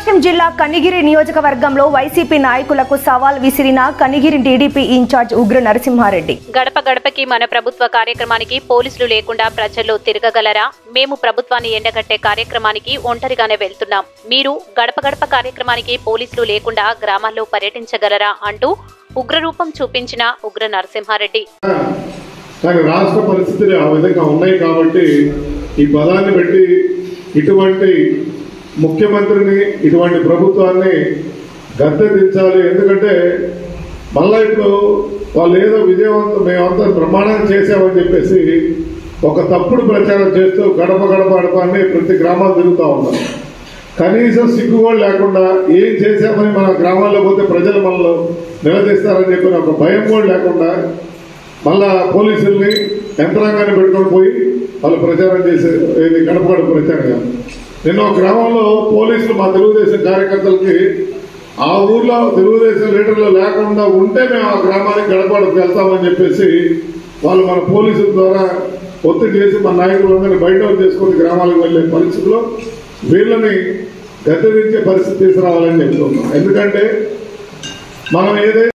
ప్రకాశం జిల్లా కనిగిరి నియోజకవర్గంలో వైసీపీ నాయకులకు సవాల్ విసిరిన కనిగిరి టీడీపీ ఇన్ఛార్జ్ ఉగ్ర నరసింహారెడ్డి గడప గడపకి మన ప్రభుత్వ కార్యక్రమానికి పోలీసులు లేకుండా ప్రజల్లో తిరగగలరా మేము ప్రభుత్వాన్ని ఎండగట్టే కార్యక్రమానికి ఒంటరిగానే వెళ్తున్నాం మీరు గడప గడప కార్యక్రమానికి పోలీసులు లేకుండా గ్రామాల్లో పర్యటించగలరా అంటూ ఉగ్రరూపం చూపించిన ఉగ్ర నరసింహారెడ్డి కానీ రాష్ట్ర పరిస్థితులు ఆ విధంగా ఉన్నాయి కాబట్టి ఈ పదాన్ని పెట్టి ఇటువంటి ముఖ్యమంత్రిని ఇటువంటి ప్రభుత్వాన్ని గద్దె దించాలి ఎందుకంటే మళ్ళా ఇప్పుడు వాళ్ళు ఏదో విజయవంతం మేమంతా ప్రమాణం చేసామని చెప్పేసి ఒక తప్పుడు ప్రచారం చేస్తూ గడప గడప గడప అని ప్రతి గ్రామాలు తిరుగుతూ ఉన్నారు కనీసం సిగ్గు కూడా లేకుండా ఏం చేశామని మన గ్రామాల్లో పోతే ప్రజలు మనలో నిలదీస్తారని చెప్పిన ఒక భయం కూడా లేకుండా మళ్ళా పోలీసుల్ని యంత్రాంగాన్ని పెట్టుకొని పోయి వాళ్ళు ప్రచారం చేసే ఇది గడప గడప ప్రచారం నిన్న ఒక గ్రామంలో పోలీసులు మా తెలుగుదేశం కార్యకర్తలకి ఆ ఊర్లో తెలుగుదేశం లీడర్లు లేకుండా ఉంటే మేము ఆ గ్రామానికి గడప గడప వెళ్తామని చెప్పేసి వాళ్ళు మన పోలీసుల ద్వారా ఒత్తిడి చేసి మన నాయకులందరినీ బయట చేసుకుని గ్రామాలకు వెళ్లే పరిస్థితిలో వీళ్ళని గద్దెదించే పరిస్థితి తీసుకురావాలని చెప్తున్నాం ఎందుకంటే మనం ఏదైతే